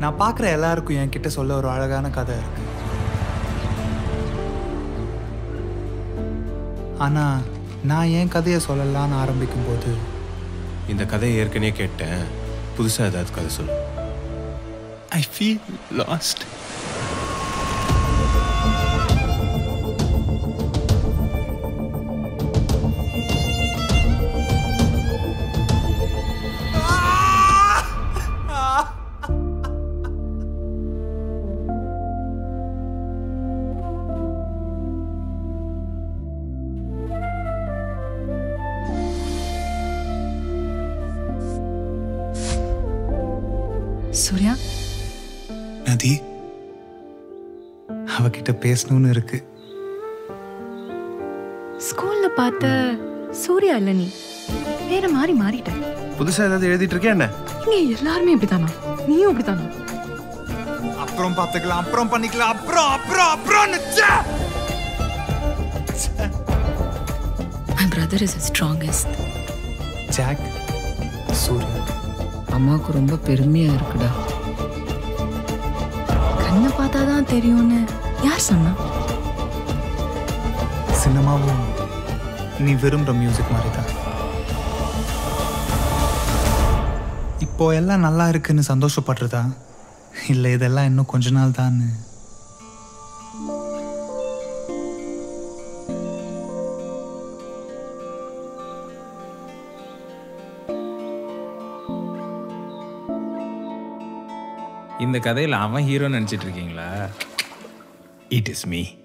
நான் பார்க்குற எல்லாருக்கும் என்கிட்ட சொல்ல ஒரு அழகான கதை இருக்கு ஆனால் நான் என் கதையை சொல்லலான்னு ஆரம்பிக்கும்போது இந்த கதையை ஏற்கனவே கேட்டேன் புதுசா ஏதாவது கதை சொல்லு ஐ ஃபீல் லாஸ்ட் சூர்யா நதி அவகிட்ட பேசணும்னு இருக்கு ஸ்கூல்ல பார்த்த சூர்யா இல்ல நீ வேற மாதிரி மாறிட்ட புதுசா ஏதாவது எழுதிட்டு இருக்கேன் என்ன இங்க எல்லாருமே இப்படித்தானா நீயும் இப்படித்தானா அப்புறம் பார்த்துக்கலாம் அப்புறம் பண்ணிக்கலாம் அப்புறம் அப்புறம் அப்புறம் my brother is strongest Jack Surya அம்மாவுக்கு ரொம்ப பெருமையா இருக்குடா கண்ணை பார்த்தா தான் தெரியும்னு யார் சொன்னா சினிமாவும் நீ விரும்புகிற மியூசிக் மாதிரி தான் இப்போ எல்லாம் நல்லா இருக்குன்னு சந்தோஷப்படுறதா இல்லை இதெல்லாம் இன்னும் கொஞ்ச நாள் தான் இந்த கதையில் அவன் ஹீரோன்னு நினச்சிட்டு இருக்கீங்களா இட் இஸ் மீ